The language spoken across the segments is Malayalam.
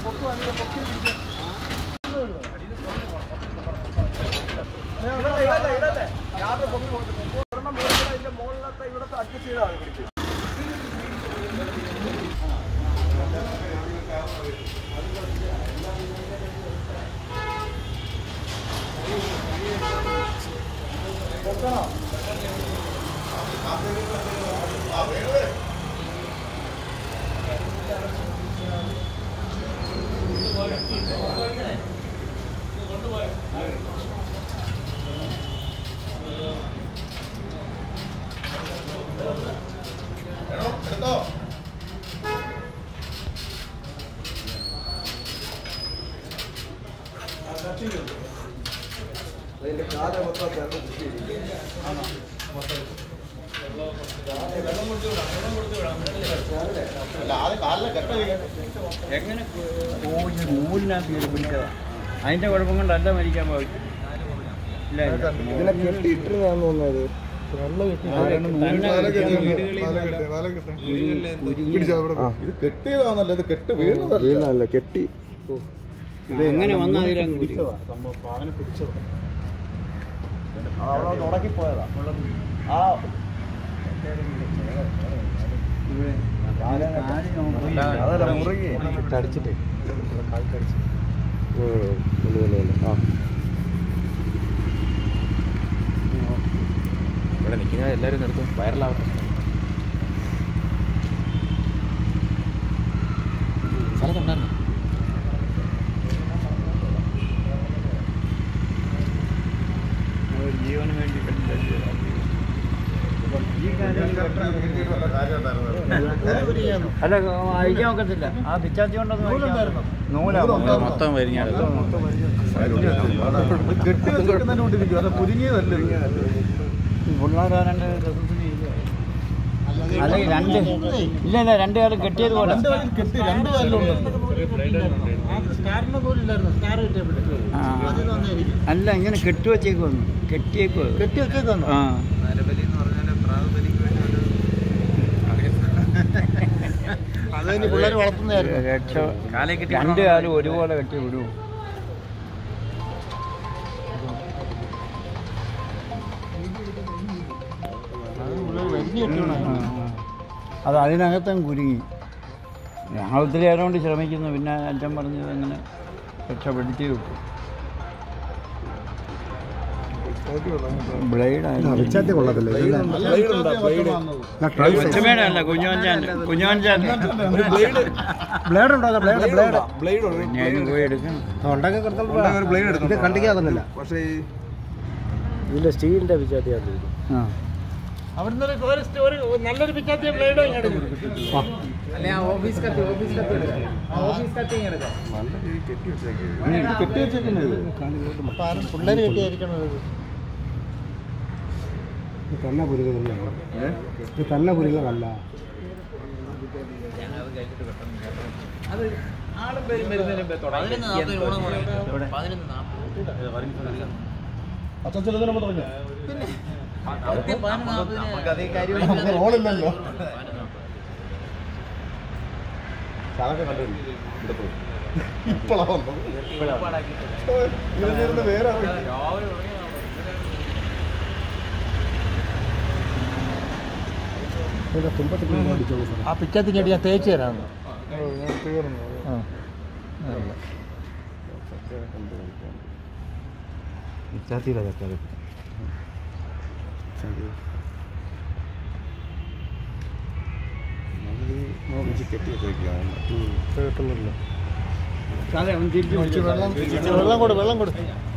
എങ്ങനെ ഓ ഈ നൂലിനകത്ത് കയറി പിടിച്ചതാ അതിന്റെ കുഴപ്പം കൊണ്ടല്ല മരിക്കാൻ പോയി ഇല്ല ഇല്ല. ഇതിനെ കെട്ടിയിട്ടിരുന്നാന്ന് തോന്നുന്നത് ഇത് കെട്ടിയതാണല്ലോ ഇത് കെട്ട് വീണതല്ല വീണല്ല കെട്ടി ഇത് എങ്ങനെ വന്ന അതിലങ്ങ് കുടി. അവിടെ ഉടക്കിപ്പോയതാ ആ അതല്ല മുറുകി അടിച്ചിട്ട് ആ ഇവിടെ നിൽക്കുന്ന എല്ലാവരും നിർത്തും വൈറലാവട്ടെ സ്ഥലത്തുണ്ടായിരുന്നു ഒരു ജീവന് വേണ്ടി ഈ കാര്യം അല്ല അഴിക്കാൻ ഒക്കത്തില്ല ആ പിച്ചാത്തി കൊണ്ടൊന്നും നൂലാ മൊത്തം വരിഞ്ഞാണ് കെട്ടി വെച്ചിരിക്കുന്നതിനോണ്ടിരിക്കും അത് പുരിങ്ങിയതല്ലേ പിള്ളേരാണ്ട് രസത്തിന് ഇല്ല. അല്ലെങ്കിൽ രണ്ട് ഇല്ല ഇല്ല രണ്ട് കാലം കെട്ടിയത് പോലെ രണ്ട് കാലിൽ കെട്ടി രണ്ട് കാലിലുണ്ട് ആ. അല്ല ഇങ്ങനെ കെട്ടുവച്ചേക്ക് വന്നു കെട്ടിയേക്ക് കെട്ടി വെച്ചേക്ക് വന്നു ആ അതിന് പിള്ളേർ വളർത്തുന്നതായിരുന്നു രക്ഷ കാലേ കെട്ടി രണ്ട് കാലും ഒരുപോലെ കെട്ടി വിടൂ അത് അതിനകത്തും കുരുങ്ങി ഞങ്ങൾ ഒത്തിരി നേരം കൊണ്ട് ശ്രമിക്കുന്നു പിന്നെ അച്ഛൻ പറഞ്ഞത് അങ്ങനെ രക്ഷപ്പെടുത്തി വിട്ടു ബ്ലേഡ് വിച്ചാത്തി കൊള്ളത്തില്ല കൊച്ചുമേടെ അല്ല കുഞ്ഞോഞ്ചാൻ്റെ കുഞ്ഞോഞ്ചാൻ്റെ ബ്ലേഡ് ഉണ്ടോ ബ്ലേഡ് ബ്ലേഡ് ബ്ലേഡ് പിന്നെ അതിന് പോയി എടുക്കണം ഉണ്ടാക്കി കൊടുത്തോളൂ ഇത് കണ്ടിക്കാകുന്നില്ല പക്ഷേ ഈ ഇതിന്റെ സ്റ്റീലിന്റെ വിച്ചാത്തിയാണ് ആ അവിടുന്ന് ഒരു നല്ലൊരു പിച്ചാത്തിയ ബ്ലേഡോ ഓഫീസ് കത്തി ഓഫീസ് കത്തി ഓഫീസ് കത്തി നല്ല രീതിയിൽ കെട്ടി വെച്ചേക്കും കെട്ടി വെച്ചേക്കുന്നത് ഇത് പിള്ളേര് കെട്ടിയായിരിക്കണം തന്നെ പുരുകല്ല ഇത് തന്നെ പുരുകല്ല അത് ആളും പേരും വരുന്നതിന് അച്ഛൻ ചിലതിനെ തുടങ്ങി നമുക്കതേ കാര്യം റോളില്ലല്ലോ ചാലൊക്കെ കണ്ടു ഇവിടെ പോയി ഇപ്പോഴാ വന്നത് ഇതിലിരുന്ന് വേറെ ആരും- ആ പിച്ചാത്തി ചെടി ഞാൻ തേച്ച് തരാമെന്ന് പിച്ചാത്തിയിലെ ചക്കര കെട്ടി വെച്ചേക്കുകയാണ് കിട്ടുന്നില്ല സാറേ അവൻ തിരിച്ചു വിളിച്ചു വെള്ളം വെള്ളം കൊടു വെള്ളം കൊടു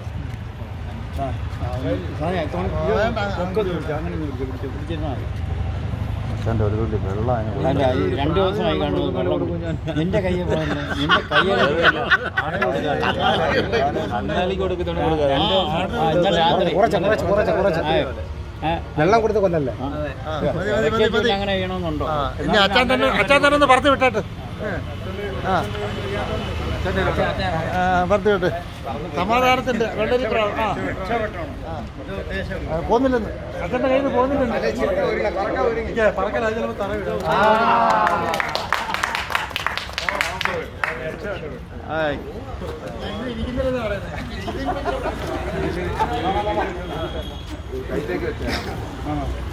സാറേ ഒക്കെ പിടിച്ചു അങ്ങനെ പിടിച്ചു പിടിച്ചു പിടിച്ചിരുന്നാൽ മതി ഒരു തുള്ളി വെള്ളം അല്ല ഈ രണ്ട് ദിവസമായി കാണുന്നു വെള്ളം നിന്റെ കയ്യിൽ പോകുന്നു നിന്റെ കയ്യിൽ അന്നാലിക്ക് കൊടുക്കുന്നുണ്ട് രണ്ട് ആ, ഇന്നലെ രാത്രി കുറച്ച് കുറച്ച് കുറച്ച് കുറച്ച് ആയോ? ഏ, വെള്ളം കൊടുത്ത് കൊല്ലല്ലേ ആ. ഇടയ്ക്കൊക്കെ അങ്ങനെ ചെയ്യണമെന്നുണ്ടോ ഇനി അച്ഛൻ തന്നെ അച്ഛൻ തന്നെ ഒന്ന് പറത്ത് വിട്ടേട്ട് ആ പറത്ത് വിട്ട് സമാധാനത്തിന്റെ വെള്ളരി പ്രാവ്. ആ ആ, പോന്നില്ലെന്ന് അച്ഛൻ്റെ കയ്യിൽ നിന്ന് പോന്നില്ലെന്ന് പറക്കാൻ അതിൽ തറ ആ ഹായ് കൈത്തേക്ക് വെച്ചാൽ